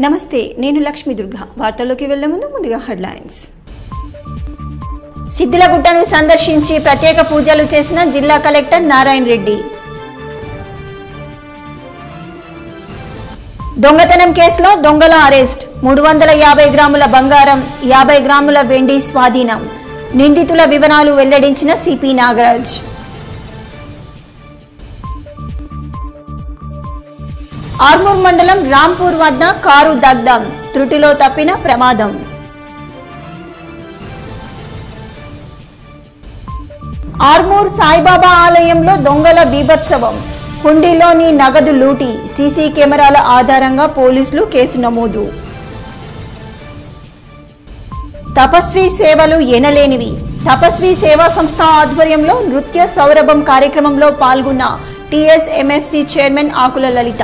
నమస్తే నేను లక్ష్మీ దుర్గా వార్తల్లోకి వెళ్లే ముందు ముందుగా హెడ్లైన్స్ సిద్దులగుట్టను సందర్శించి ప్రత్యేక పూజలు చేసిన జిల్లా కలెక్టర్ నారాయణ రెడ్డి దొంగతనం కేసులో దొంగల అరెస్ట్ మూడు వందల యాభై గ్రాముల బంగారం యాభై గ్రాముల వెండి స్వాధీనం నిందితుల వివరాలు వెల్లడించిన సిపి నాగరాజ్ ఆర్మూర్ మండలం రాంపూర్ వద్ద కారు దగ్ధం త్రుటిలో తప్పిన ప్రమాదం ఆర్మూర్ సాయిబాబా ఆలయంలో దొంగల బీభత్సవం హుండీలోని నగదు లూటి సీసీ కెమెరాల ఆధారంగా పోలీసులు కేసు నమోదు తపస్వి సేవలు ఎనలేనివి తపస్వి సేవా సంస్థ ఆధ్వర్యంలో నృత్య సౌరభం కార్యక్రమంలో పాల్గొన్న టీఎస్ఎంఎఫ్సి చైర్మన్ ఆకుల లలిత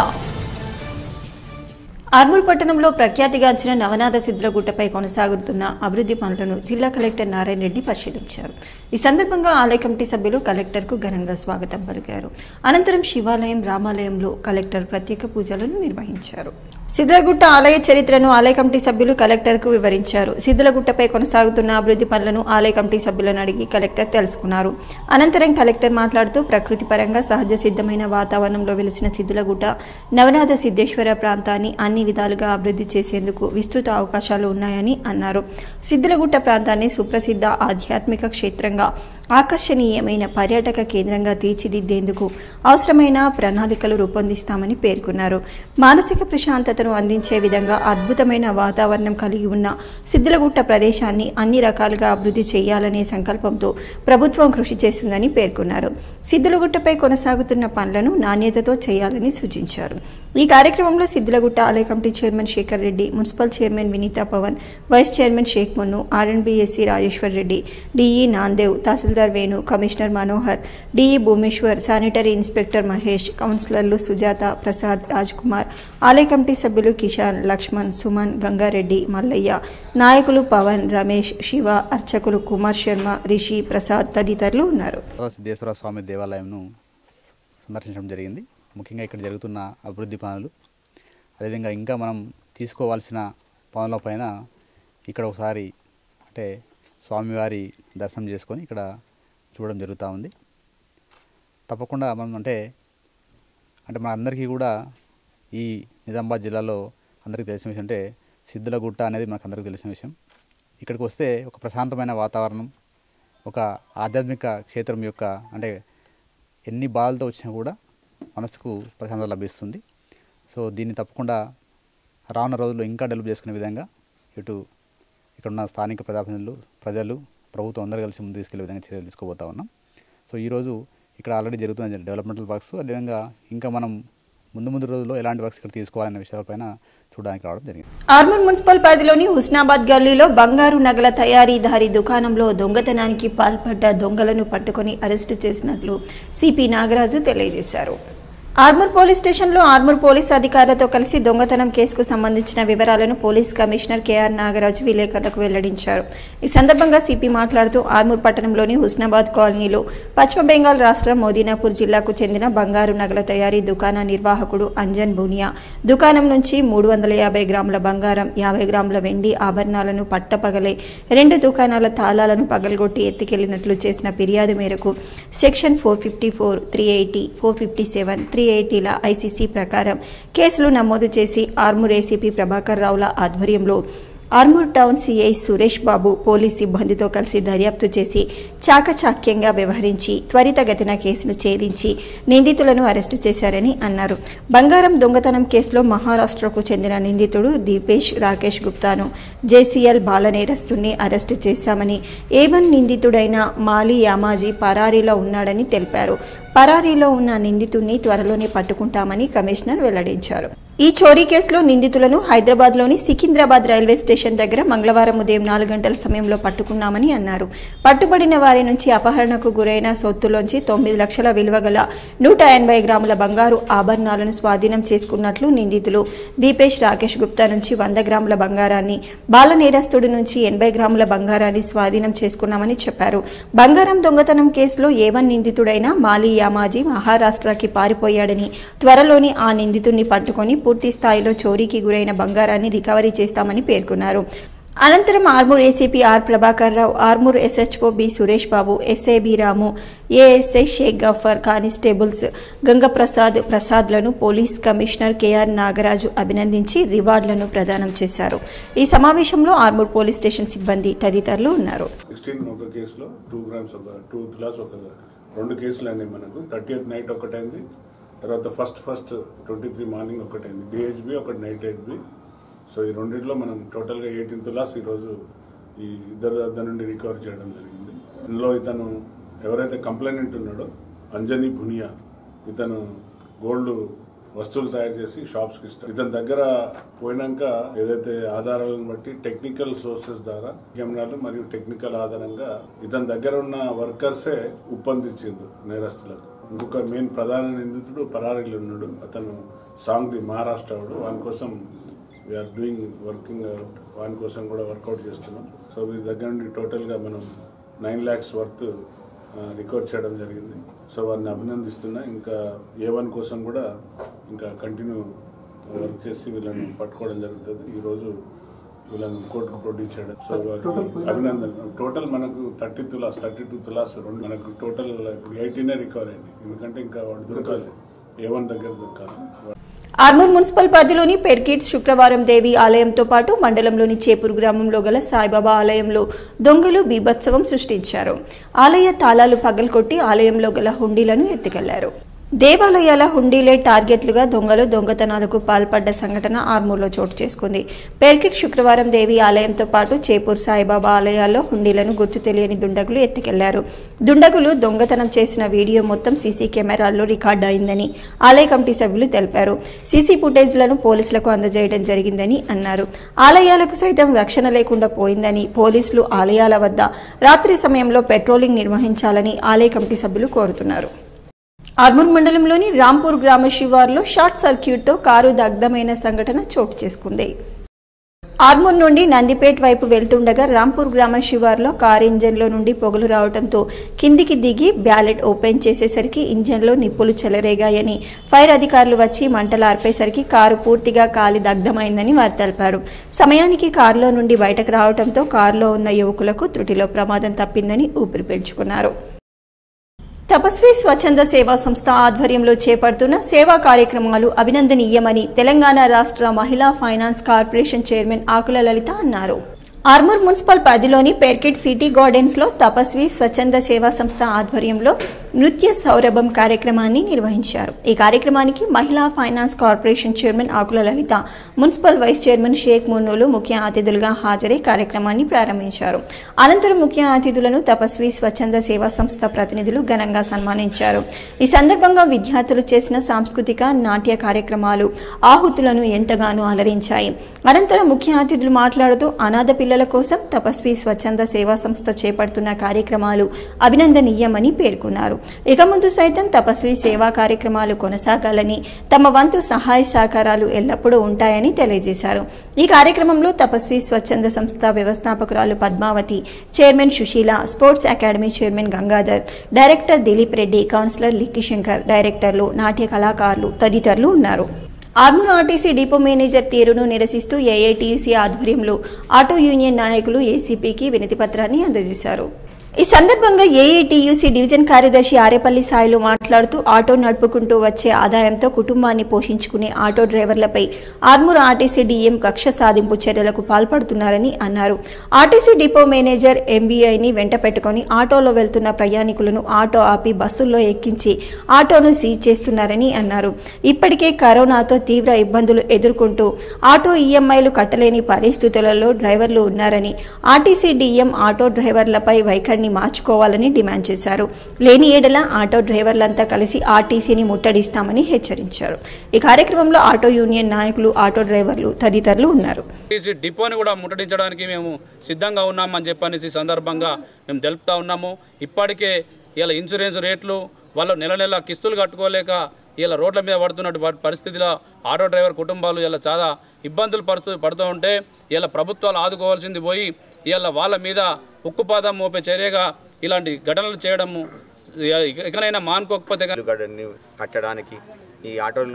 ఆర్మూర్ పట్టణంలో ప్రఖ్యాతిగాంచిన నవనాథ సిద్రగుట్టపై కొనసాగుతున్న అభివృద్ధి పనులను జిల్లా కలెక్టర్ నారాయణ రెడ్డి పరిశీలించారు ఈ సందర్భంగా ఆలయ కమిటీ సభ్యులు కలెక్టర్కు ఘనంగా స్వాగతం పలికారు అనంతరం శివాలయం రామాలయంలో కలెక్టర్ ప్రత్యేక పూజలను నిర్వహించారు సిద్రగుట్ట ఆలయ చరిత్రను ఆలయ కమిటీ సభ్యులు కలెక్టర్కు వివరించారు సిద్దులగుట్టపై కొనసాగుతున్న అభివృద్ధి పనులను ఆలయ కమిటీ సభ్యులను అడిగి కలెక్టర్ తెలుసుకున్నారు అనంతరం కలెక్టర్ మాట్లాడుతూ ప్రకృతి పరంగా సహజ సిద్ధమైన వాతావరణంలో వెలిసిన సిద్దులగుట్ట నవనాథ సిద్ధేశ్వర ప్రాంతాన్ని అన్ని విధాలుగా అభివృద్ధి చేసేందుకు విస్తృత అవకాశాలు ఉన్నాయని అన్నారు సిద్దులగుట్ట ప్రాంతాన్ని సుప్రసిద్ధ ఆధ్యాత్మిక క్షేత్రంగా ఆకర్షణీయమైన పర్యాటక కేంద్రంగా తీర్చిదిద్దేందుకు అవసరమైన ప్రణాళికలు రూపొందిస్తామని పేర్కొన్నారు మానసిక ప్రశాంతతను అందించే విధంగా అద్భుతమైన వాతావరణం కలిగి ఉన్న సిద్దులగుట్ట ప్రదేశాన్ని అన్ని రకాలుగా అభివృద్ధి చేయాలనే సంకల్పంతో ప్రభుత్వం కృషి చేస్తుందని పేర్కొన్నారు సిద్దులగుట్టపై కొనసాగుతున్న పనులను నాణ్యతతో చేయాలని సూచించారు ఈ కార్యక్రమంలో సిద్దులగుట్ట ఆలయ committee chairman Shekar Reddy municipal chairman Vineetha Pavan vice chairman Sheikh Munnu RNBSC Rajeshwar Reddy DE Namdev tahsildar Venu commissioner Manohar DE Bhumeshwar sanitary inspector Mahesh కౌన్సిలర్లు సుజాత ప్రసాద్ రాజ్ కుమార్ ఆలయ కమిటీ సభ్యులు కిషాన్ లక్ష్మణ్ సుమన్ గంగారెడ్డి మల్లయ్య నాయకులు పవన్ రమేష్ శివ అర్చకులు కుమార్ శర్మ రిషి ప్రసాద్ తదితరులు ఉన్నారు సిద్ధేశ్వర స్వామి దేవాలయంను సందర్శించడం జరిగింది ముఖ్యంగా ఇక్కడ జరుగుతున్న అభివృద్ధి పనులు అదేవిధంగా ఇంకా మనం తీసుకోవాల్సిన పనులపైన ఇక్కడ ఒకసారి అంటే స్వామివారి దర్శనం చేసుకొని ఇక్కడ చూడడం జరుగుతూ ఉంది తప్పకుండా మనం అంటే అంటే మన అందరికీ కూడా ఈ నిజామాబాద్ జిల్లాలో అందరికీ తెలిసిన విషయం అంటే సిద్ధులగుట్ట అనేది మనకు అందరికీ తెలిసిన విషయం ఇక్కడికి వస్తే ఒక ప్రశాంతమైన వాతావరణం ఒక ఆధ్యాత్మిక క్షేత్రం యొక్క అంటే ఎన్ని బాధలతో వచ్చినా కూడా మనసుకు ప్రశాంతత లభిస్తుంది సో దీన్ని తప్పకుండా రానున్న రోజుల్లో ఇంకా డెవలప్ చేసుకునే విధంగా ఇటు ఇక్కడ ఉన్న స్థానిక ప్రజాప్రతినిధులు ప్రజలు ప్రభుత్వం అందరూ కలిసి ముందు తీసుకెళ్లే విధంగా చర్యలు తీసుకోబోతా ఉన్నాం సో ఈరోజు ఇక్కడ ఆల్రెడీ జరుగుతున్న డెవలప్మెంటల్ వర్క్స్ అదేవిధంగా ఇంకా మనం ముందు ముందు రోజుల్లో ఎలాంటి వర్క్స్ ఇక్కడ తీసుకోవాలనే విషయాలపైన చూడడానికి రావడం జరిగింది ఆర్మూర్ మున్సిపల్ పరిధిలోని హుస్నాబాద్ గల్లీలో బంగారు నగల తయారీదారి దుకాణంలో దొంగతనానికి పాల్పడ్డ దొంగలను పట్టుకొని అరెస్టు చేసినట్లు సిపి నాగరాజు తెలియజేశారు ఆర్మూర్ పోలీస్ స్టేషన్లో ఆర్మూర్ పోలీస్ అధికారులతో కలిసి దొంగతనం కేసుకు సంబంధించిన వివరాలను పోలీస్ కమిషనర్ కేఆర్ నాగరాజు విలేకరులకు వెల్లడించారు ఈ సందర్భంగా సిపి మాట్లాడుతూ ఆర్మూర్ పట్టణంలోని హుస్నాబాద్ కాలనీలో పశ్చిమ బెంగాల్ రాష్ట్రం మోదీనాపూర్ జిల్లాకు చెందిన బంగారు నగల తయారీ దుకాణ నిర్వాహకుడు అంజన్ బునియా దుకాణం నుంచి మూడు వందల యాభై గ్రాముల బంగారం యాభై గ్రాముల వెండి ఆభరణాలను పట్టపగలే రెండు దుకాణాల తాళాలను పగలగొట్టి ఎత్తుకెళ్లినట్లు చేసిన ఫిర్యాదు మేరకు section four fifty four three eighty four fifty seven three ఎయిటీల ఐసీసీ ప్రకారం కేసులు నమోదు చేసి ఆర్మూర్ ఏసీపీ ప్రభాకర్ రావుల ఆధ్వర్యంలో Armoor town CI Suresh Babu police సిబ్బందితో కలిసి దర్యాప్తు చేసి చాకచాక్యంగా వ్యవహరించి త్వరితగతిన కేసును ఛేదించి నిందితులను అరెస్టు చేశారని అన్నారు బంగారం దొంగతనం కేసులో మహారాష్ట్రకు చెందిన నిందితుడు దీపేష్ రాకేష్ గుప్తాను జేసీఎల్ బాలనేరస్తుని అరెస్టు చేశామని ఏవన్ నిందితుడైన మాలి యామాజీ పరారీలో ఉన్నాడని తెలిపారు పరారీలో ఉన్న నిందితుడిని త్వరలోనే పట్టుకుంటామని కమిషనర్ వెల్లడించారు ఈ చోరీ కేసులో నిందితులను హైదరాబాద్లోని సికింద్రాబాద్ రైల్వే స్టేషన్ దగ్గర మంగళవారం ఉదయం నాలుగు గంటల సమయంలో పట్టుకున్నామని అన్నారు పట్టుబడిన వారి నుంచి అపహరణకు గురైన సొత్తులోంచి తొమ్మిది లక్షల విలువ గల నూట ఎనభై గ్రాముల బంగారు ఆభరణాలను స్వాధీనం చేసుకున్నట్లు నిందితులు దీపేష్ రాకేష్ గుప్తా నుంచి వంద గ్రాముల బంగారాన్ని బాల నేరస్తుడి నుంచి ఎనభై గ్రాముల బంగారాన్ని స్వాధీనం చేసుకున్నామని చెప్పారు బంగారం దొంగతనం కేసులో ఏవన్ నిందితుడైన మాలి యామాజీ మహారాష్ట్రకి పారిపోయాడని త్వరలోనే ఆ నిందితుడిని పట్టుకొని పూర్తి స్థాయిలో చోరీకి గురైన బంగారాన్ని రికవరీ చేస్తామని పేర్కొన్నారు అనంతరం Armoor ACP R Prabhakar Rao Armoor SHO B Suresh Babu SI B Ramu ASI Sheikh Gafar constables Gangaprasad ప్రసాద్లను పోలీస్ కమిషనర్ కెఆర్ నాగరాజు అభినందించి రివార్డులను ప్రదానం చేశారు ఈ సమావేశంలో ఆర్మూర్ పోలీస్ స్టేషన్ సిబ్బంది తదితరులు ఉన్నారు సిక్స్టీన్ ఒక కేసులో టూ గ్రామ్స్ ఒక టూ తులాస్ ఒక రెండు కేసులు అయినాయి మనకు థర్టీఎత్ నైట్ ఒకటైంది తర్వాత first first twenty three morning ఒకటైంది డిహెచ్బి ఒకటి నైట్ హెచ్బి సో ఈ రెండింటిలో మనం టోటల్గా ఎయిటీన్ తులాస్ ఈరోజు ఈ ఇద్దరు వద్ద నుండి రికవర్ చేయడం జరిగింది ఇందులో ఇతను ఎవరైతే కంప్లైంట్ ఉన్నాడో అంజనీ భునియా ఇతను గోల్డ్ వస్తువులు తయారు చేసి షాప్స్ కి ఇస్తారు ఇతని దగ్గర పోయినాక ఏదైతే ఆధారాలను బట్టి టెక్నికల్ సోర్సెస్ ద్వారా కెమెరాలు మరియు టెక్నికల్ ఆధారంగా ఇతని దగ్గర ఉన్న వర్కర్సే ఉప్పందించిండు నేరస్తులకు ఇంకొక మెయిన్ ప్రధాన నిందితుడు పరారీలు ఉన్నాడు అతను సాంగ్లీ మహారాష్ట్ర వాడు వాని కోసం వీఆర్ డూయింగ్ వర్కింగ్ వాని కోసం కూడా వర్కౌట్ చేస్తున్నాం సో వీరి దగ్గర నుండి టోటల్గా మనం నైన్ ల్యాక్స్ వర్త్ రికార్డ్ చేయడం జరిగింది సో వారిని అభినందిస్తున్నా ఇంకా ఏ వన్ కోసం కూడా ఇంకా కంటిన్యూ వర్క్ చేసి వీళ్ళని పట్టుకోవడం జరుగుతుంది ఈరోజు వీళ్ళని కోర్టుకు ప్రొడ్యూస్ చేయడం సో వారికి అభినందన టోటల్ మనకు thirty tolas thirty two tolas రెండు మనకు టోటల్ ఇప్పుడు ఎయిటీనే రికవర్ అయింది ఎందుకంటే ఇంకా వాడు దొరకాలి ఏ వన్ దగ్గర దొరకాలి ఆర్మూర్ మున్సిపల్ పరిధిలోని పెర్కిట్ శుక్రవారం దేవి ఆలయంతో పాటు మండలంలోని చేపూరు గ్రామంలో గల సాయిబాబా ఆలయంలో దొంగలు బీభత్సవం సృష్టించారు ఆలయ తాళాలు పగలకొట్టి ఆలయంలో గల హుండీలను ఎత్తుకెళ్లారు దేవాలయాల హుండీలే టార్గెట్లుగా దొంగలు దొంగతనాలకు పాల్పడ్డ సంఘటన ఆర్మూర్లో చోటు చేసుకుంది పెర్కిట్ శుక్రవారం దేవి ఆలయంతో పాటు చేపూర్ సాయిబాబా ఆలయాల్లో హుండీలను గుర్తు తెలియని దుండగులు ఎత్తుకెళ్లారు దుండగులు దొంగతనం చేసిన వీడియో మొత్తం సీసీ కెమెరాల్లో రికార్డ్ అయిందని ఆలయ కమిటీ సభ్యులు తెలిపారు సీసీ ఫుటేజ్లను పోలీసులకు అందజేయడం జరిగిందని అన్నారు ఆలయాలకు సైతం రక్షణ లేకుండా పోయిందని పోలీసులు ఆలయాల వద్ద రాత్రి సమయంలో పెట్రోలింగ్ నిర్వహించాలని ఆలయ కమిటీ సభ్యులు కోరుతున్నారు ఆర్మూర్ మండలంలోని రాంపూర్ గ్రామ శివార్లో షార్ట్ సర్క్యూట్తో కారు దగ్ధమైన సంఘటన చోటు చేసుకుంది ఆర్మూర్ నుండి నందిపేట్ వైపు వెళ్తుండగా రాంపూర్ గ్రామ శివార్లో కారు ఇంజన్లో నుండి పొగలు రావడంతో కిందికి దిగి బ్యాలెట్ ఓపెన్ చేసేసరికి ఇంజన్లో నిప్పులు చెలరేగాయని ఫైర్ అధికారులు వచ్చి మంటలు ఆర్పేసరికి కారు పూర్తిగా కాలి దగ్ధమైందని వారు తెలిపారు సమయానికి కారులో నుండి బయటకు రావడంతో కారులో ఉన్న యువకులకు త్రుటిలో ప్రమాదం తప్పిందని ఊపిరి పీల్చుకున్నారు తపస్వి స్వచ్ఛంద సేవా సంస్థ ఆధ్వర్యంలో చేపడుతున్న సేవా కార్యక్రమాలు అభినందనీయమని తెలంగాణ రాష్ట్ర మహిళా finance corporation chairman Akula Lalitha అన్నారు ఆర్మూర్ మున్సిపల్ పరిధిలోని పెర్కిట్ సిటీ గార్డెన్స్లో తపస్వి స్వచ్ఛంద సేవా సంస్థ ఆధ్వర్యంలో నృత్య సౌరభం కార్యక్రమాన్ని నిర్వహించారు ఈ కార్యక్రమానికి మహిళా finance corporation chairman Akula Lalitha municipal vice chairman Sheikh మున్నోలు ముఖ్య అతిథులుగా హాజరై కార్యక్రమాన్ని ప్రారంభించారు అనంతరం ముఖ్య అతిథులను తపస్వి స్వచ్ఛంద సేవా సంస్థ ప్రతినిధులు ఘనంగా సన్మానించారు ఈ సందర్భంగా విద్యార్థులు చేసిన సాంస్కృతిక నాట్య కార్యక్రమాలు ఆహుతులను ఎంతగానో అలరించాయి అనంతరం ముఖ్య అతిథులు మాట్లాడుతూ అనాథ పిల్లల కోసం తపస్వి స్వచ్ఛంద సేవా సంస్థ చేపడుతున్న కార్యక్రమాలు అభినందనీయమని పేర్కొన్నారు ఇక ముందు సైతం తపస్వి సేవా కార్యక్రమాలు కొనసాగాలని తమ వంతు సహాయ సహకారాలు ఎల్లప్పుడూ ఉంటాయని తెలియజేశారు ఈ కార్యక్రమంలో తపస్వి స్వచ్ఛంద సంస్థ వ్యవస్థాపకురాలు Padmavathi chairman Susheela sports academy chairman Gangadhar director Dilip Reddy councillor Likkishankar directors నాట్య కళాకారులు తదితరులు ఉన్నారు ఆర్మూర్ ఆర్టీసీ డిపో మేనేజర్ తీరును నిరసిస్తూ ఏఐటీయూసీ ఆధ్వర్యంలో ఆటో యూనియన్ నాయకులు ఏసీపీకి వినతి పత్రాన్ని అందజేశారు ఈ సందర్భంగా ఏఐటీయూసీ డివిజన్ కార్యదర్శి ఆరేపల్లి సాయిలు మాట్లాడుతూ ఆటో నడుపుకుంటూ వచ్చే ఆదాయంతో కుటుంబాన్ని పోషించుకునే ఆటో డ్రైవర్లపై ఆర్మూర్ ఆర్టీసీ డీఎం కక్ష సాధింపు చర్యలకు పాల్పడుతున్నారని అన్నారు ఆర్టీసీ డిపో మేనేజర్ ఎంబీఐని వెంట పెట్టుకుని ఆటోలో వెళ్తున్న ప్రయాణికులను ఆటో ఆపి బస్సుల్లో ఎక్కించి ఆటోను సీజ్ చేస్తున్నారని అన్నారు ఇప్పటికే కరోనాతో తీవ్ర ఇబ్బందులు ఎదుర్కొంటూ ఆటో ఈఎంఐలు కట్టలేని పరిస్థితులలో డ్రైవర్లు ఉన్నారని ఆర్టీసీ డీఎం ఆటో డ్రైవర్లపై వైఖరిని మార్చుకోవాలని డిమాండ్ చేశారు లేని ఏడల ఆటో డ్రైవర్లంతా కలిసి ఆర్టీసీని ముట్టడిస్తామని హెచ్చరించారు ఈ కార్యక్రమంలో ఆటో యూనియన్ నాయకులు ఆటో డ్రైవర్లు తదితరులు ఉన్నారు ఆర్టీసీ డిపోని కూడా ముట్టడించడానికి మేము సిద్ధంగా ఉన్నామని చెప్పనేసి ఈ సందర్భంగా మేము తెలుపుతా ఉన్నాము ఇప్పటికే ఇలా ఇన్సూరెన్స్ రేట్లు వాళ్ళు నెల నెల కిస్తులు కట్టుకోలేక ఇలా రోడ్ల మీద పడుతున్న ప- పరిస్థితిలో ఆటో డ్రైవర్ కుటుంబాలు ఇలా చాలా ఇబ్బందులు పడుతూ పడుతూ ఉంటే ఇలా ప్రభుత్వాలు ఆదుకోవాల్సింది పోయి ఇలా వాళ్ళ మీద ఉక్కుపాదం మోపే చర్యగా ఇలాంటి ఘటనలు చేయడము ఇక- ఇకనైనా మానుకోకపోతే కనుక ఇల్లు గడని కట్టడానికి ఈ ఆటోలు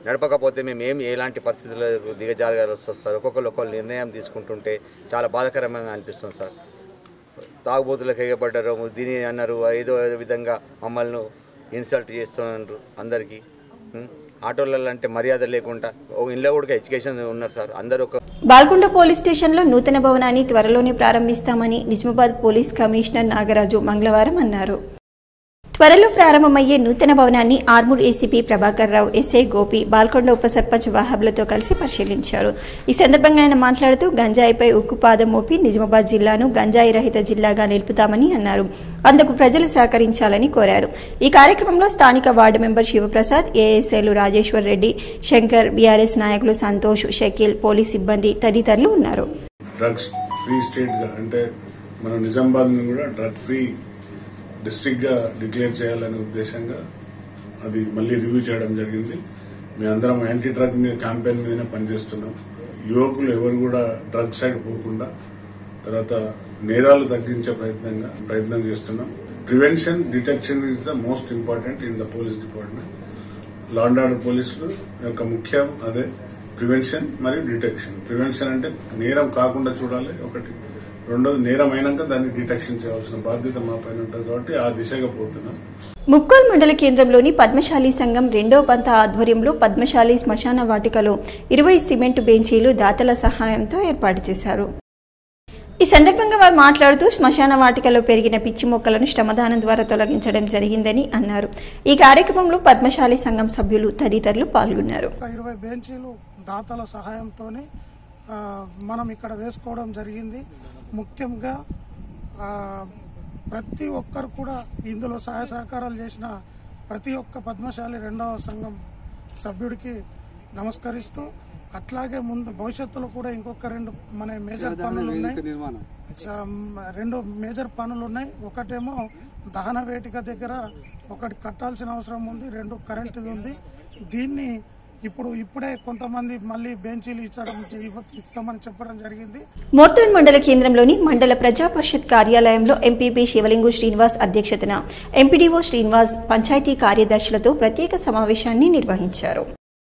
నడపకపోతే మేము ఏం ఎలాంటి పరిస్థితులకు దిగజారగాల్సి వస్తుంది సార్ ఒక్కొక్కరు ఒక్కొక్క నిర్ణయం తీసుకుంటుంటే చాలా బాధాకరంగా అనిపిస్తుంది సార్ తాగుబోతులకు ఎగబడ్డారు దీని అన్నారు ఏదో ఏదో విధంగా మమ్మల్ని ఇన్సల్ట్ చేస్తున్నారు అందరికీ ఉం? ఆటోలలో అంటే మర్యాద లేకుండా ఒక ఇంట్లో కూడా ఎడ్యుకేషన్ ఉన్నారు సార్ అందరూ ఒక బాల్కొండ పోలీస్ స్టేషన్లో నూతన భవనాన్ని త్వరలోనే ప్రారంభిస్తామని నిజామాబాద్ పోలీస్ కమిషనర్ నాగరాజు మంగళవారం అన్నారు త్వరలో ప్రారంభమయ్యే నూతన భవనాన్ని ఆర్మూర్ ఏసీపీ ప్రభాకర్ రావు ఎస్ఐ గోపి బాల్కొండ ఉప సర్పంచ్ వాహబ్లతో కలిసి పరిశీలించారు ఈ సందర్భంగా ఆయన మాట్లాడుతూ గంజాయిపై ఉక్కుపాదం మోపి నిజామాబాద్ జిల్లాను గంజాయి రహిత జిల్లాగా నిలుపుతామని అన్నారు అందుకు ప్రజలు సహకరించాలని కోరారు ఈ కార్యక్రమంలో స్థానిక వార్డు మెంబర్ శివప్రసాద్ ఏఎస్ఐలు రాజేశ్వర్ రెడ్డి శంకర్ బీఆర్ఎస్ నాయకులు సంతోష్ షకీల్ పోలీస్ సిబ్బంది తదితరులు ఉన్నారు డ్రగ్స్ ఫ్రీ స్టేట్ గా అంటే మన నిజామాబాద్ ని కూడా డ్రగ్ ఫ్రీ డిస్ట్రిక్ట్ గా డిక్లేర్ చేయాలనే ఉద్దేశంగా అది మళ్ళీ రివ్యూ చేయడం జరిగింది మేమందరం యాంటీ డ్రగ్ మీద క్యాంపెయిన్ మీదనే పనిచేస్తున్నాం యువకులు ఎవరు కూడా డ్రగ్ సైడ్ పోకుండా తర్వాత నేరాలు తగ్గించే ప్రయత్నంగా ప్రయత్నం చేస్తున్నాం prevention detection is the most important in the police department law and order పోలీసులు యొక్క ముఖ్యం అదే ప్రివెన్షన్ మరియు డిటెక్షన్ ప్రివెన్షన్ అంటే నేరం కాకుండా చూడాలి ఒకటి రెండోది నేరం అయినాక దాన్ని డిటెక్షన్ చేయాల్సిన బాధ్యత మా పైన ఉంటుంది కాబట్టి ఆ దిశగా పోతున్నాం ముక్కోల్ మండల కేంద్రంలోని పద్మశాలి సంఘం రెండో పంత ఆధ్వర్యంలో పద్మశాలి శ్మశాన వాటికలో ఇరవై సిమెంటు బెంచీలు దాతల సహాయంతో ఏర్పాటు చేశారు ఈ సందర్భంగా వారు మాట్లాడుతూ శ్మశాన వాటికలో పెరిగిన పిచ్చి మొక్కలను శ్రమదానం ద్వారా తొలగించడం జరిగిందని అన్నారు ఈ కార్యక్రమంలో పద్మశాలి సంఘం సభ్యులు తదితరులు పాల్గొన్నారు ఒక ఇరవై బెంచీలు దాతల సహాయంతో మనం ఇక్కడ వేసుకోవడం జరిగింది ముఖ్యంగా ఆ, ప్రతి ఒక్కరు కూడా ఇందులో సహాయ సహకారాలు చేసిన ప్రతి ఒక్క పద్మశాలి రెండవ సంఘం సభ్యుడికి నమస్కరిస్తూ అట్లాగే ముందు భవిష్యత్తులో కూడా ఇంకొక రెండు మన మేజర్ పనులు ఉన్నాయి చ- రెండు మేజర్ పనులు ఉన్నాయి ఒకటేమో దహన వేటిక దగ్గర ఒకటి కట్టాల్సిన అవసరం ఉంది రెండు కరెంటుది ఉంది దీన్ని ఇప్పుడు ఇప్పుడే కొంతమంది మళ్ళీ బెంచీలు ఇచ్చడం ఇవ్వ- ఇస్తామని చెప్పడం జరిగింది మోర్తూర్ మండల కేంద్రంలోని మండల ప్రజా పరిషత్ కార్యాలయంలో ఎంపీపీ శివలింగు శ్రీనివాస్ అధ్యక్షతన ఎంపీడీఓ శ్రీనివాస్ పంచాయతీ కార్యదర్శులతో ప్రత్యేక సమావేశాన్ని నిర్వహించారు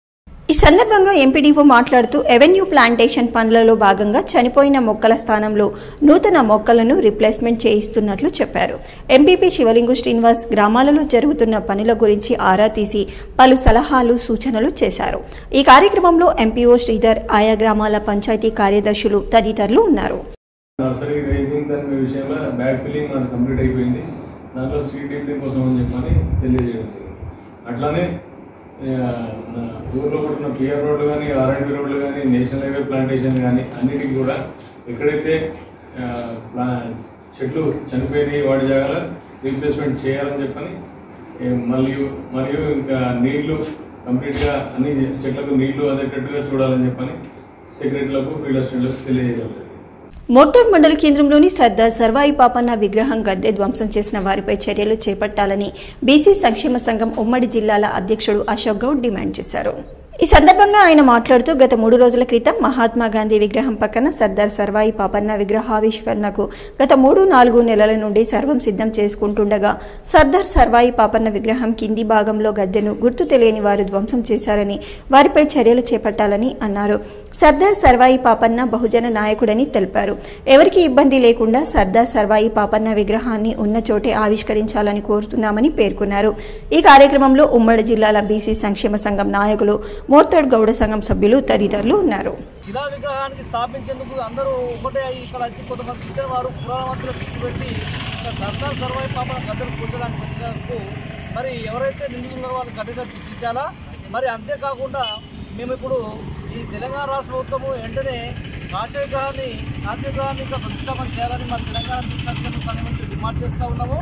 ఈ సందర్భంగా ఎంపీడీఓ మాట్లాడుతూ ఎవెన్యూ ప్లాంటేషన్ పనులలో భాగంగా చనిపోయిన మొక్కల స్థానంలో నూతన మొక్కలను రిప్లేస్మెంట్ చేయిస్తున్నట్లు చెప్పారు ఎంపీపీ శివలింగు శ్రీనివాస్ గ్రామాలలో జరుగుతున్న పనుల గురించి ఆరా తీసి పలు సలహాలు సూచనలు చేశారు ఈ కార్యక్రమంలో ఎంపీఓ శ్రీధర్ ఆయా గ్రామాల పంచాయతీ కార్యదర్శులు తదితరులు ఉన్నారు నర్సరీ రైజింగ్ దాని విషయంలో బ్యాక్ ఫిల్లింగ్ అది కంప్లీట్ అయిపోయింది దాంట్లో సీడ్ డిప్లింగ్ కోసం అని చెప్పని తెలియజేయడం జరిగింది అట్లానే ఆ, మన ఊర్లో కూడా ఉన్న పిఆర్ రోడ్లు కానీ ఆర్ఎండ్బి రోడ్లు కానీ నేషనల్ హైవే ప్లాంటేషన్ కానీ అన్నిటికీ కూడా ఎక్కడైతే ఆ, ప్లా- చెట్లు చనిపోయినాయి వాటి జాగాలో రీప్లేస్మెంట్ చేయాలని చెప్పని ఏ, మరియు మరియు ఇంకా నీళ్లు కంప్లీట్గా అన్ని చెట్లకు నీళ్లు అదేటట్టుగా చూడాలని చెప్పని సెక్రటరీలకు ఫీల్డ్ అసిస్టెంట్లకు తెలియజేయడం జరిగింది మోర్తూర్ మండల కేంద్రంలోని సర్దార్ సర్వాయి పాపన్న విగ్రహం గద్దె ధ్వంసం చేసిన వారిపై చర్యలు చేపట్టాలని బీసీ సంక్షేమ సంఘం ఉమ్మడి జిల్లాల అధ్యక్షుడు అశోక్ గౌడ్ డిమాండ్ చేశారు ఈ సందర్భంగా ఆయన మాట్లాడుతూ గత మూడు రోజుల క్రితం మహాత్మా గాంధీ విగ్రహం పక్కన సర్దార్ సర్వాయి పాపన్న విగ్రహావిష్కరణకు గత మూడు నాలుగు నెలల నుండి సర్వం సిద్ధం చేసుకుంటుండగా సర్దార్ సర్వాయి పాపన్న విగ్రహం కింది భాగంలో గద్దెను గుర్తు తెలియని వారు ధ్వంసం చేశారని వారిపై చర్యలు చేపట్టాలని అన్నారు సర్దార్ సర్వాయి పాపన్న బహుజన నాయకుడని తెలిపారు ఎవరికి ఇబ్బంది లేకుండా సర్దార్ సర్వాయి పాపన్న విగ్రహాన్ని ఉన్న చోటే ఆవిష్కరించాలని కోరుతున్నామని పేర్కొన్నారు ఈ కార్యక్రమంలో ఉమ్మడి జిల్లాల బీసీ సంక్షేమ సంఘం నాయకులు మోర్తడ్ గౌడ సంఘం సభ్యులు తదితరులు ఉన్నారు శిలా విగ్రహానికి స్థాపించేందుకు అందరూ ఒకటే అయ్యి ఇక్కడ వచ్చి కొంతమంది ఇద్దరు వారు పురాణ మధ్యలో చిచ్చు పెట్టి ఇక్కడ సర్దార్ సర్వాయి పాపన గద్దరు కూర్చోడానికి వచ్చినందుకు మరి ఎవరైతే నిందితున్నారో వాళ్ళని కఠినంగా శిక్షించాలా మరి అంతేకాకుండా మేము ఇప్పుడు ఈ తెలంగాణ రాష్ట్ర ప్రభుత్వము వెంటనే కాశీ విగ్రహాన్ని కాశీ విగ్రహాన్ని ఇక్కడ ప్రతిష్టాపన చేయాలని మరి తెలంగాణ సంక్షేమ సంఘం నుంచి డిమాండ్ చేస్తూ ఉన్నాము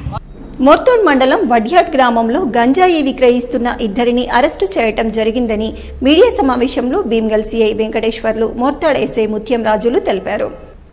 మోర్తోడ్ మండలం వడ్యాట్ గ్రామంలో గంజాయి విక్రయిస్తున్న ఇద్దరిని అరెస్టు చేయటం జరిగిందని మీడియా సమావేశంలో భీమ్గల్ సిఐ వెంకటేశ్వర్లు మోర్తాడ్ ఎస్ఐ ముత్యం రాజులు తెలిపారు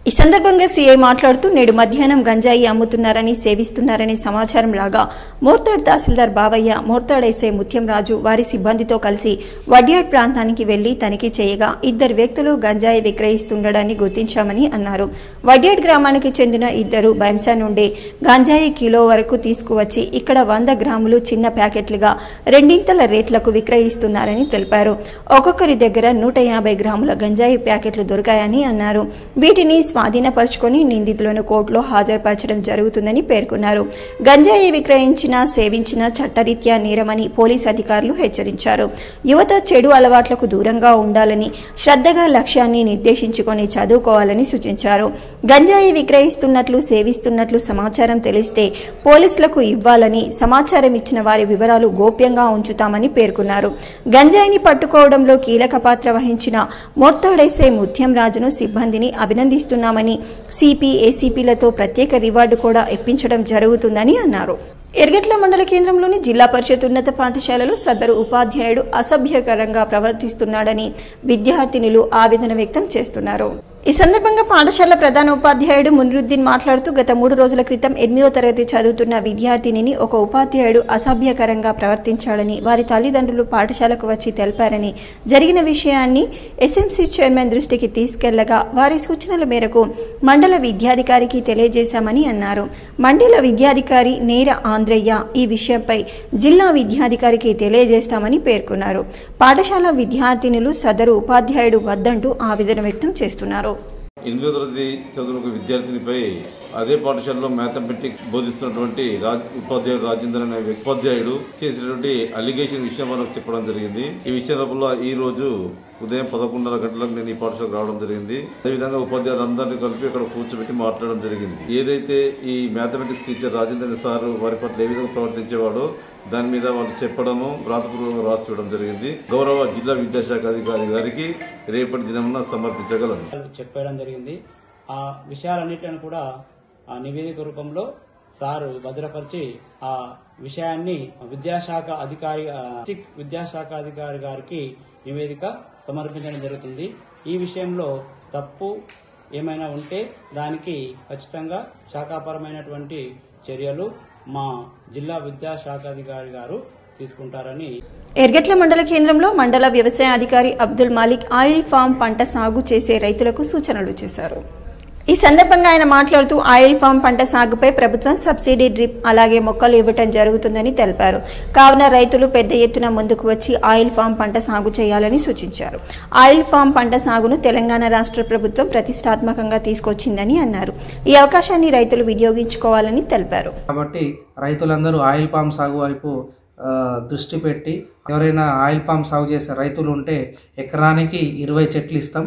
ఈ సందర్భంగా సీఐ మాట్లాడుతూ నేడు మధ్యాహ్నం గంజాయి అమ్ముతున్నారని సేవిస్తున్నారనే సమాచారం లాగా మోర్తాడ్ తహసీల్దార్ బావయ్య మోర్తాడ్ ఎస్ఐ ముత్యం రాజు వారి సిబ్బందితో కలిసి వడ్యాడ్ ప్రాంతానికి వెళ్లి తనిఖీ చేయగా ఇద్దరు వ్యక్తులు గంజాయి విక్రయిస్తుండడాన్ని గుర్తించామని అన్నారు వడ్యాడ్ గ్రామానికి చెందిన ఇద్దరు బైంసా నుండి గంజాయి కిలో వరకు తీసుకువచ్చి ఇక్కడ వంద గ్రాములు చిన్న ప్యాకెట్లుగా రెండింతల రేట్లకు విక్రయిస్తున్నారని తెలిపారు ఒక్కొక్కరి దగ్గర నూట యాభై గ్రాముల గంజాయి ప్యాకెట్లు దొరికాయని అన్నారు వీటిని స్వాధీనపరుచుకొని నిందితులను కోర్టులో హాజరుపరచడం జరుగుతుందని పేర్కొన్నారు గంజాయి విక్రయించిన సేవించిన చట్టరీత్యా నేరమని పోలీస్ అధికారులు హెచ్చరించారు యువత చెడు అలవాట్లకు దూరంగా ఉండాలని శ్రద్ధగా లక్ష్యాన్ని నిర్దేశించుకొని చదువుకోవాలని సూచించారు గంజాయి విక్రయిస్తున్నట్లు సేవిస్తున్నట్లు సమాచారం తెలిస్తే పోలీసులకు ఇవ్వాలని సమాచారం ఇచ్చిన వారి వివరాలు గోప్యంగా ఉంచుతామని పేర్కొన్నారు గంజాయిని పట్టుకోవడంలో కీలక పాత్ర వహించిన మోర్తాడేసే ముత్యం రాజును సిబ్బందిని అభినందిస్తున్నామని సిపి ఏసీపీలతో ప్రత్యేక రివార్డు కూడా ఇప్పించడం జరుగుతుందని అన్నారు ఎర్గట్ల మండల కేంద్రంలోని జిల్లా పరిషత్ ఉన్నత పాఠశాలలో సదరు ఉపాధ్యాయుడు అసభ్యకరంగా ప్రవర్తిస్తున్నాడని విద్యార్థినులు ఆవేదన వ్యక్తం చేస్తున్నారు ఈ సందర్భంగా పాఠశాల ప్రధాన ఉపాధ్యాయుడు మునిరుద్దీన్ మాట్లాడుతూ గత మూడు రోజుల క్రితం ఎనిమిదో తరగతి చదువుతున్న విద్యార్థినిని ఒక ఉపాధ్యాయుడు అసభ్యకరంగా ప్రవర్తించాడని వారి తల్లిదండ్రులు పాఠశాలకు వచ్చి తెలిపారని జరిగిన విషయాన్ని ఎస్ఎంసీ చైర్మన్ దృష్టికి తీసుకెళ్లగా వారి సూచనల మేరకు మండల విద్యాధికారికి తెలియజేశామని అన్నారు మండల విద్యాధికారి నేర ఆంధ్రయ్య ఈ విషయంపై జిల్లా విద్యాధికారికి తెలియజేస్తామని పేర్కొన్నారు పాఠశాల విద్యార్థినులు సదరు ఉపాధ్యాయుడు వద్దంటూ ఆవేదన వ్యక్తం చేస్తున్నారు ఎనిమిదో తరగతి చదువుల ఒక విద్యార్థినిపై అదే పాఠశాలలో మ్యాథమెటిక్స్ బోధిస్తున్నటువంటి రాజ్ ఉపాధ్యాయుడు రాజేందర్ అనే వ్యక్తి- ఉపాధ్యాయుడు చేసినటువంటి అలిగేషన్ విషయం మనకు చెప్పడం జరిగింది ఈ విషయం లోపల ఈ రోజు ఉదయం పదకొండున్నర గంటలకు నేను ఈ పాఠశాలకు రావడం జరిగింది అదేవిధంగా ఉపాధ్యాయులందరినీ కలిపి ఇక్కడ కూర్చోబెట్టి మాట్లాడడం జరిగింది ఏదైతే ఈ మ్యాథమెటిక్స్ టీచర్ రాజేంద్ర సార్ వారి పట్ల ఏ విధంగా ప్రవర్తించేవాడో దాని మీద వాళ్ళు చెప్పడము వ్రాతపూర్వకంగా రాసి ఇవ్వడం జరిగింది గౌరవ జిల్లా విద్యాశాఖ అధికారి గారికి రేపటి దినమున సమర్పించగలను చెప్పడం జరిగింది ఆ విషయాలన్నిటిని కూడా ఆ నివేదిక రూపంలో సారు భద్రపరిచి ఆ విషయాన్ని విద్యాశాఖ అధికారి ఆ, డిస్ట్రిక్ట్ విద్యాశాఖ అధికారి గారికి నివేదిక సమర్పించడం జరుగుతుంది ఈ విషయంలో తప్పు ఏమైనా ఉంటే దానికి ఖచ్చితంగా శాఖాపరమైనటువంటి చర్యలు మా జిల్లా విద్యాశాఖ అధికారి గారు తీసుకుంటారని ఎర్గట్ల మండల కేంద్రంలో మండల వ్యవసాయ అధికారి అబ్దుల్ మాలిక్ ఆయిల్ ఫామ్ పంట సాగు చేసే రైతులకు సూచనలు చేశారు ఈ సందర్భంగా ఆయన మాట్లాడుతూ ఆయిల్ ఫామ్ పంట సాగుపై ప్రభుత్వం సబ్సిడీ డ్రిప్ అలాగే మొక్కలు ఇవ్వటం జరుగుతుందని తెలిపారు కావున రైతులు పెద్ద ఎత్తున ముందుకు వచ్చి ఆయిల్ ఫామ్ పంట సాగు చేయాలని సూచించారు ఆయిల్ ఫామ్ పంట సాగును తెలంగాణ రాష్ట్ర ప్రభుత్వం ప్రతిష్టాత్మకంగా తీసుకొచ్చిందని అన్నారు ఈ అవకాశాన్ని రైతులు వినియోగించుకోవాలని తెలిపారు కాబట్టి రైతులందరూ ఆయిల్ పామ్ సాగు వైపు ఆ, దృష్టి పెట్టి ఎవరైనా ఆయిల్ పామ్ సాగు చేసే రైతులు ఉంటే ఎకరానికి ఇరవై చెట్లు ఇస్తాం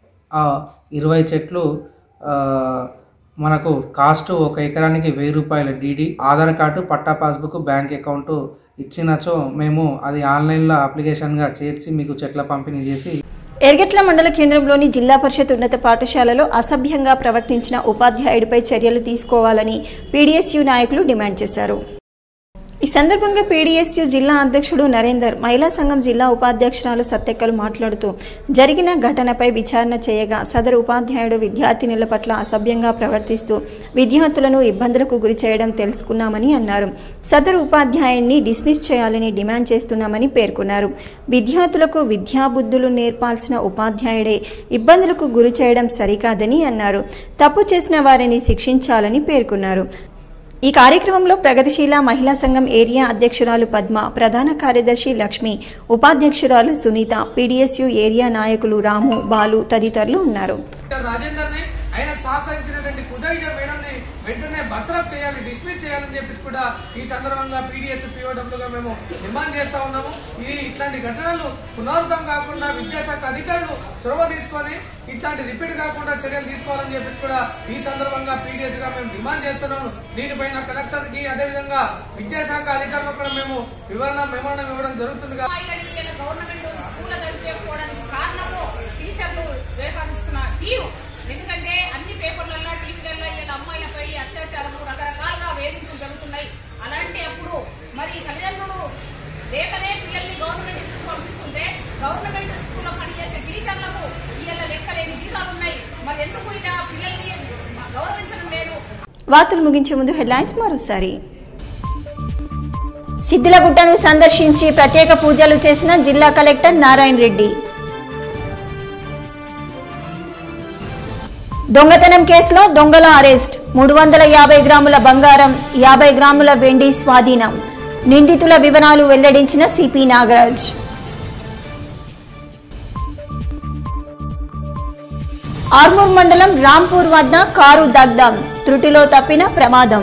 ఆ ఇరవై చెట్లు ఆ, మనకు కాస్ట్ ఒక ఎకరానికి వెయ్యి రూపాయల DD Aadhaar card patta passbook bank account ఇచ్చినచో మేము అది ఆన్లైన్లో అప్లికేషన్గా చేర్చి మీకు చెట్ల పంపిణీ చేసి ఎర్గట్ల మండల కేంద్రంలోని జిల్లా పరిషత్ ఉన్నత పాఠశాలలో అసభ్యంగా ప్రవర్తించిన ఉపాధ్యాయుడిపై చర్యలు తీసుకోవాలని పీడీఎస్యు నాయకులు డిమాండ్ చేశారు ఈ సందర్భంగా పీడీఎస్యు జిల్లా అధ్యక్షుడు నరేందర్ మహిళా సంఘం జిల్లా ఉపాధ్యక్షురాలు సత్తెక్కలు మాట్లాడుతూ జరిగిన ఘటనపై విచారణ చేయగా సదరు ఉపాధ్యాయుడు విద్యార్థినుల పట్ల అసభ్యంగా ప్రవర్తిస్తూ విద్యార్థులను ఇబ్బందులకు గురి చేయడం తెలుసుకున్నామని అన్నారు సదరు ఉపాధ్యాయుడిని డిస్మిస్ చేయాలని డిమాండ్ చేస్తున్నామని పేర్కొన్నారు విద్యార్థులకు విద్యాబుద్ధులు నేర్పాల్సిన ఉపాధ్యాయుడే ఇబ్బందులకు గురి చేయడం సరికాదని అన్నారు తప్పు చేసిన వారిని శిక్షించాలని పేర్కొన్నారు ఈ కార్యక్రమంలో ప్రగతిశీల మహిళా సంఘం ఏరియా అధ్యక్షురాలు పద్మ ప్రధాన కార్యదర్శి లక్ష్మి ఉపాధ్యక్షురాలు సునీత పీడీఎస్యు ఏరియా నాయకులు రాము బాలు తదితరులు ఉన్నారు రాజేందర్ ని ఆయనకు సహకరించినటువంటి కుదైజ మేడం ని వెంటనే బర్తరఫ్ చేయాలి డిస్మిస్ చేయాలని చెప్పేసి కూడా ఈ సందర్భంగా పీడిఎస్ గా మేము డిమాండ్ చేస్తా ఉన్నాము ఇది ఇట్లాంటి ఘటనలు పునరావృతం కాకుండా విద్యాశాఖ అధికారులు చొరవ తీసుకొని ఇట్లాంటి రిపీట్ కాకుండా చర్యలు తీసుకోవాలని చెప్పేసి కూడా ఈ సందర్భంగా పీడిఎస్ గా మేము డిమాండ్ చేస్తున్నాము దీనిపైన కలెక్టర్ కి అదేవిధంగా విద్యాశాఖ అధికారులకు కూడా మేము వివరణ మెమోరం ఇవ్వడం జరుగుతుంది గవర్నమెంట్ స్కూల్ కలిసిపోవడానికి కారణము టీచర్లు వ్యవహరిస్తున్న తీరు ఎందుకంటే అన్ని పేపర్లలో టీవీలలో ఇలా అమ్మాయిలపై అత్యాచారము రకరకాలుగా వేధింపులు జరుగుతున్నాయి అలాంటి అప్పుడు మరి తల్లిదండ్రులు లేకనే పిల్లల్ని గవర్నమెంట్ స్కూల్ పంపిస్తుంటే గవర్నమెంట్ స్కూల్లో పనిచేసే టీచర్లకు ఇవాళ లెక్కలేని జీతాలు ఉన్నాయి మరి ఎందుకు ఇలా పిల్లల్ని వార్తలు ముగించే ముందు హెడ్లైన్స్ మరోసారి సిద్దులగుట్టను సందర్శించి ప్రత్యేక పూజలు చేసిన జిల్లా కలెక్టర్ నారాయణ రెడ్డి దొంగతనం కేసులో దొంగల అరెస్ట్ మూడు వందల యాభై గ్రాముల బంగారం యాభై గ్రాముల వెండి స్వాధీనం నిందితుల వివరాలు వెల్లడించిన సిపి నాగరాజ్ ఆర్మూర్ మండలం రాంపూర్ వద్ద కారు దగ్ధం త్రుటిలో తప్పిన ప్రమాదం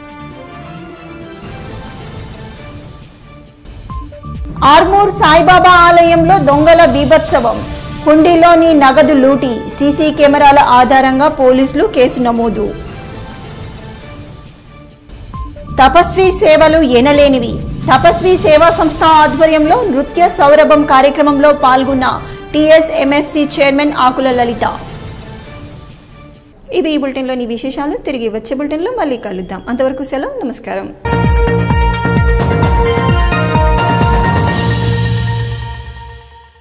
ఆర్మూర్ సాయిబాబా ఆలయంలో దొంగల బీభత్సవం హుండీలోని నగదు లూటి సీసీ కెమెరాల ఆధారంగా పోలీసులు కేసు నమోదు తపస్వి సేవలు ఎనలేనివి తపస్వి సేవా సంస్థ ఆధ్వర్యంలో నృత్య సౌరభం కార్యక్రమంలో పాల్గొన్న టీఎస్ఎంఎఫ్సి చైర్మన్ ఆకుల లలిత ఇవి ఈ బులెటిన్లోని విశేషాలు తిరిగి వచ్చే బులెటిన్లో మళ్ళీ కలుద్దాం అంతవరకు సెలవు నమస్కారం